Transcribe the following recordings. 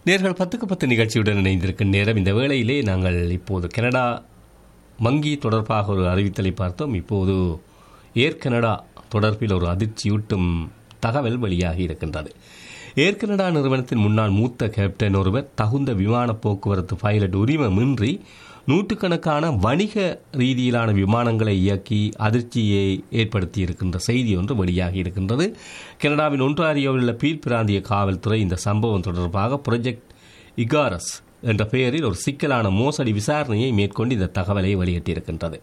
நேர்கள் பத்துக்கு பத்து நிகழ்ச்சியுடன் இணைந்திருக்கும் நேரம் இந்த வேளையிலே நாங்கள் இப்போது கனடா வங்கி தொடர்பாக ஒரு அறிவித்தலை பார்த்தோம் இப்போது ஏர் கனடா தொடர்பில் ஒரு அதிர்ச்சியூட்டும் தகவல் வெளியாகி இருக்கின்றது ஏர் கனடா நிறுவனத்தின் முன்னாள் மூத்த கேப்டன் ஒருவர் தகுந்த விமான போக்குவரத்து பைலட் உரிமமின்றி நூற்றுக்கணக்கான வணிக ரீதியிலான விமானங்களை இயக்கி அதிர்ச்சியை ஏற்படுத்தி இருக்கின்ற செய்தி ஒன்று வெளியாகி இருக்கின்றது கனடாவின் ஒன்றாரியோவில் உள்ள பீல் பிராந்திய காவல்துறை இந்த சம்பவம் தொடர்பாக ப்ரொஜெக்ட் இகாரஸ் என்ற பெயரில் ஒரு சிக்கலான மோசடி விசாரணையை மேற்கொண்டு இந்த தகவலை வெளியிட்டிருக்கின்றது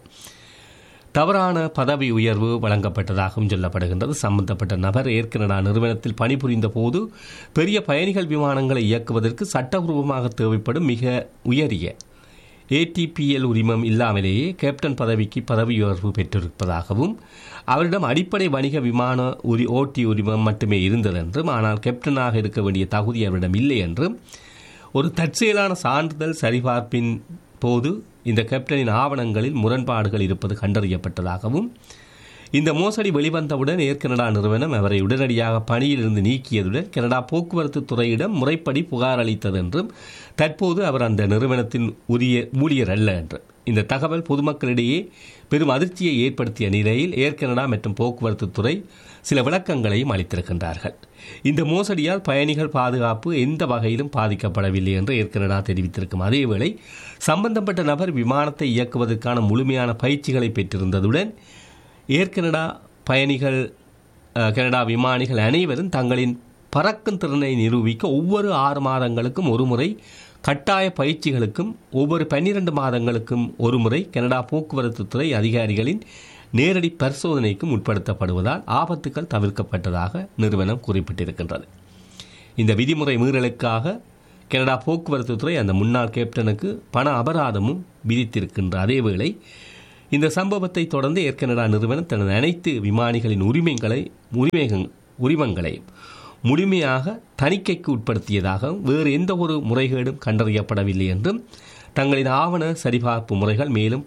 தவறான பதவி உயர்வு வழங்கப்பட்டதாகவும் சொல்லப்படுகின்றது சம்பந்தப்பட்ட நபர் ஏற்கனடா நிறுவனத்தில் பணிபுரிந்த போது பெரிய பயணிகள் விமானங்களை இயக்குவதற்கு சட்டபூர்வமாக தேவைப்படும் மிக உயரிய ஏடிபிஎல் உரிமம் இல்லாமலேயே கேப்டன் பதவிக்கு பதவி உயர்வு பெற்றிருப்பதாகவும் அவரிடம் அடிப்படை வணிக விமான உரி ஓட்டி உரிமம் மட்டுமே இருந்ததென்றும் ஆனால் கேப்டனாக இருக்க வேண்டிய தகுதி அவரிடம் இல்லை என்றும் ஒரு தற்செயலான சான்றிதழ் சரிபார்ப்பின் போது இந்த கேப்டனின் ஆவணங்களில் முரண்பாடுகள் இருப்பது கண்டறியப்பட்டதாகவும் இந்த மோசடி வெளிவந்தவுடன் ஏர் கனடா நிறுவனம் அவரை உடனடியாக பணியிலிருந்து நீக்கியதுடன் கனடா போக்குவரத்து துறையிடம் முறைப்படி புகார் அளித்தது என்றும் தற்போது அவர் அந்த நிறுவனத்தின் உரிய ஊழியர் அல்ல என்று இந்த தகவல் பொதுமக்களிடையே பெரும் அதிர்ச்சியை ஏற்படுத்திய நிலையில் ஏர் கனடா மற்றும் போக்குவரத்து துறை சில விளக்கங்களையும் அளித்திருக்கின்றார்கள் இந்த மோசடியால் பயணிகள் பாதுகாப்பு எந்த வகையிலும் பாதிக்கப்படவில்லை என்று ஏர் கனடா தெரிவித்திருக்கும் அதேவேளை சம்பந்தப்பட்ட நபர் விமானத்தை இயக்குவதற்கான முழுமையான பயிற்சிகளை பெற்றிருந்ததுடன் ஏர் கனடா பயணிகள் அஹ், கனடா விமானிகள் அனைவரும் தங்களின் பறக்கும் திறனை நிரூபிக்க ஒவ்வொரு ஆறு மாதங்களுக்கும் ஒரு முறை கட்டாய பயிற்சிகளுக்கும் ஒவ்வொரு பன்னிரண்டு மாதங்களுக்கும் ஒரு முறை கனடா போக்குவரத்து துறை அதிகாரிகளின் நேரடி பரிசோதனைக்கும் உட்படுத்தப்படுவதால் ஆபத்துக்கள் தவிர்க்கப்பட்டதாக நிறுவனம் குறிப்பிட்டிருக்கின்றது இந்த விதிமுறை மீறலுக்காக கனடா போக்குவரத்து துறை அந்த முன்னாள் கேப்டனுக்கு பண அபராதமும் விதித்திருக்கின்ற அதேவேளை இந்த சம்பவத்தை தொடர்ந்து ஏர் கனடா நிறுவனம் தனது அனைத்து விமானிகளின் உரிமைகளை உரிமைகள் உரிமங்களை முழுமையாக தணிக்கைக்கு உட்படுத்தியதாகவும் வேறு எந்த ஒரு முறைகேடும் கண்டறியப்படவில்லை என்றும் தங்களின் ஆவண சரிபார்ப்பு முறைகள் மேலும்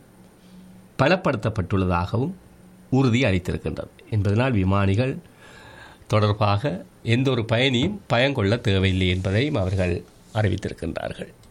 பலப்படுத்தப்பட்டுள்ளதாகவும் உறுதி அளித்திருக்கின்றது என்பதனால் விமானிகள் தொடர்பாக எந்த ஒரு பயணியும் பயங்கொள்ள தேவையில்லை என்பதையும் அவர்கள் அறிவித்திருக்கின்றார்கள்